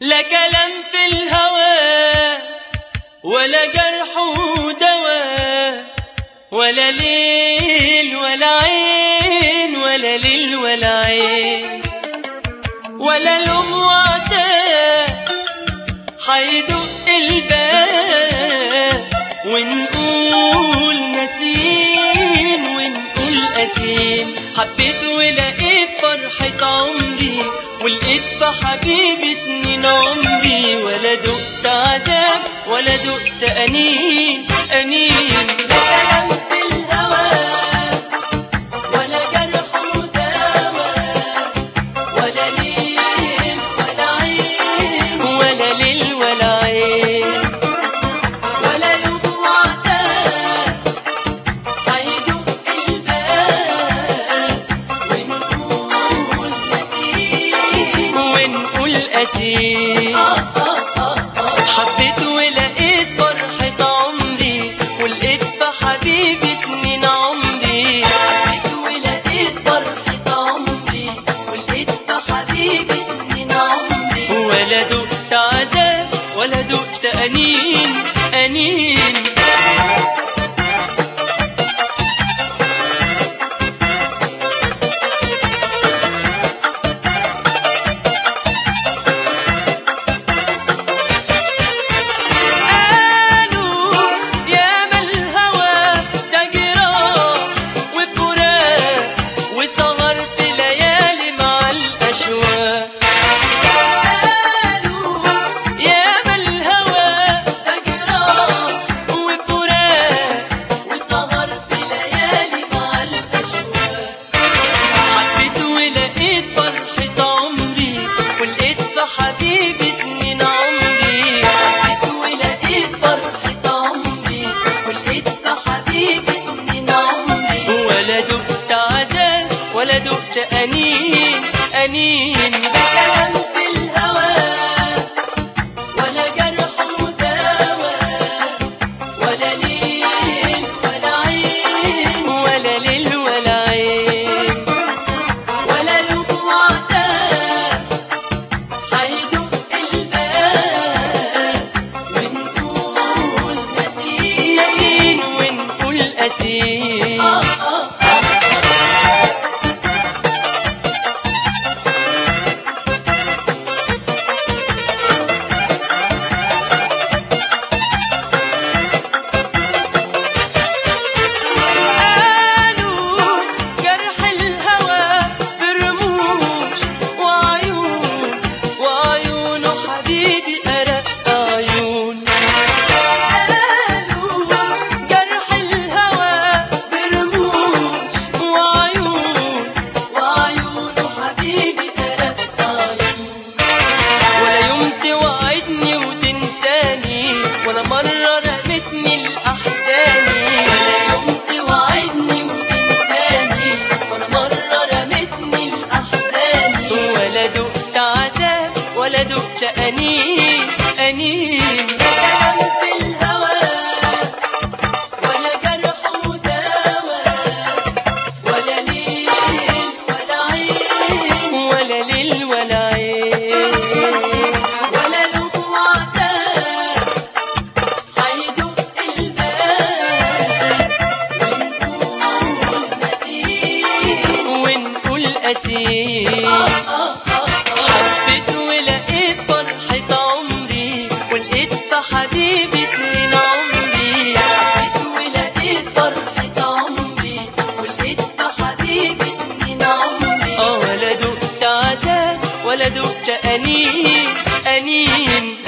لا كلام في الهوى ولا جرح ودواء ولا ليل ولا عين ولا ليل ولا عين ولا لوم وعتاب حيدق الباب ونقول ناسين ونقول قاسين حبيت ولقيت فرحة عمري ولقيت بحبيبي سنين عمري ولا دقت عذاب ولا دقت أنين أنين لا كلام في الهوى ولا جرح ودواء ولا ليل ولا عين ولا ليل ولا عين ولا يوم وعتاب هيدق الباب ونقول نسيم ونقول أسير حبيت ولقيت فرحة عمري ولقيت بحبيبي سنين عمري حبيت ولقيت فرحة عمري ولقيت بحبيبي سنين عمري ولا دقت عذاب ولا دقت أنين أنين قالوا يا ما الهوى ده جراح وفراق وسهر في ليالي مع الأشواق قالوا يا ما الهوى ده جراح وفراق وسهر في ليالي مع الأشواق حبيت ولقيت فرحة عمري ولقيت بحبيبي سنين عمري حبيت ولقيت فرحة عمري ولقيت بحبيبي سنين عمري ولا دقت عذاب ولا دقت أنين أنين لا كلام في الهوى ولا جرح ودواء ولا ليل ولا عين ولا ليل ولا عين ولا لوم وعتاب هيدق الباب ونقول نسيم نسيم ونقول أسير قالوا جرح الهوى برموش وعيون وعيونه حبيبي أرق عيون قالوا جرح الهوى برموش وعيون وعيونه حبيبي أرق عيون ولا يوم توعدني وتنساني ولا مرة رمتني الأحزاني ولا يوم توعدني وتنساني ولا مرة رمتني الأحزاني ولا دقت عذاب ولا دقت أنين أنين لا كلام في الهوى ولا جرح ودواء ولا ليل ولا عين ولا ليل ولا عين ولا لوم وعتاب هيدق الباب ونقول نسيم ونقول أسير حبيت ولقيت فرحة عمري ولقيت بحبيبي سنين عمري حبيت ولقيت فرحة عمري ولقيت بحبيبي سنين عمري اه ولا دقت عذاب ولا دقت أنين أنين